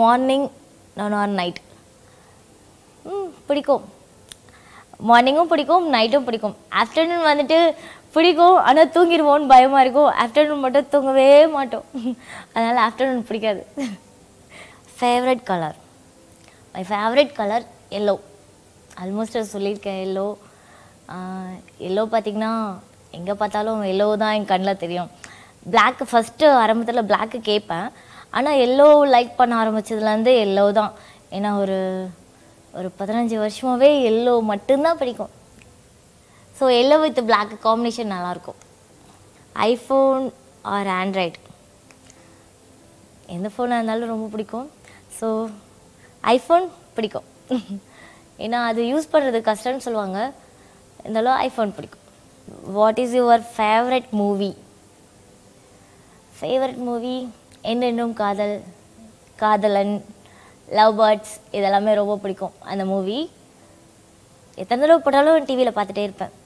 morning நான் or night ம் பிடிக்கும் மார்னிங்கும் பிடிக்கும் நைட்டும் பிடிக்கும் ஆஃப்டர்நூன் வந்துட்டு பிடிக்கும் ஆனால் தூங்கிடுவோன்னு பயமாக இருக்கும் ஆஃப்டர்நூன் மட்டும் தூங்கவே மாட்டோம் அதனால் ஆஃப்டர்நூன் பிடிக்காது favourite colour my favourite colour yellow almost சொல்லியிருக்கேன் எல்லோ எல்லோ பார்த்தீங்கன்னா எங்கே பார்த்தாலும் எல்லோ தான் என் கண்ணில் தெரியும் Black ஃபஸ்ட்டு ஆரம்பத்தில் பிளாக்கு கேட்பேன் ஆனால் எல்லோ லைக் பண்ண ஆரம்பிச்சதுலேருந்து எல்லோ தான் ஏன்னா ஒரு ஒரு பதினஞ்சு வருஷமாகவே எல்லோ மட்டும்தான் பிடிக்கும் so yellow with Black combination நல்லாயிருக்கும் ஐஃபோன் ஆர் ஆண்ட்ராய்டு எந்த ஃபோனாக இருந்தாலும் ரொம்ப பிடிக்கும் ஸோ ஐஃபோன் பிடிக்கும் ஏன்னா அது யூஸ் பண்ணுறது கஷ்டம்னு சொல்லுவாங்க இருந்தாலும் ஐஃபோன் பிடிக்கும் what is your favourite movie favourite movie என்னென்னும் காதல் காதலன் லவ் பேர்ட்ஸ் இதெல்லாமே ரொம்ப பிடிக்கும் அந்த மூவி எத்தனை தடவை போட்டாலும் டிவியில் பார்த்துட்டே இருப்பேன்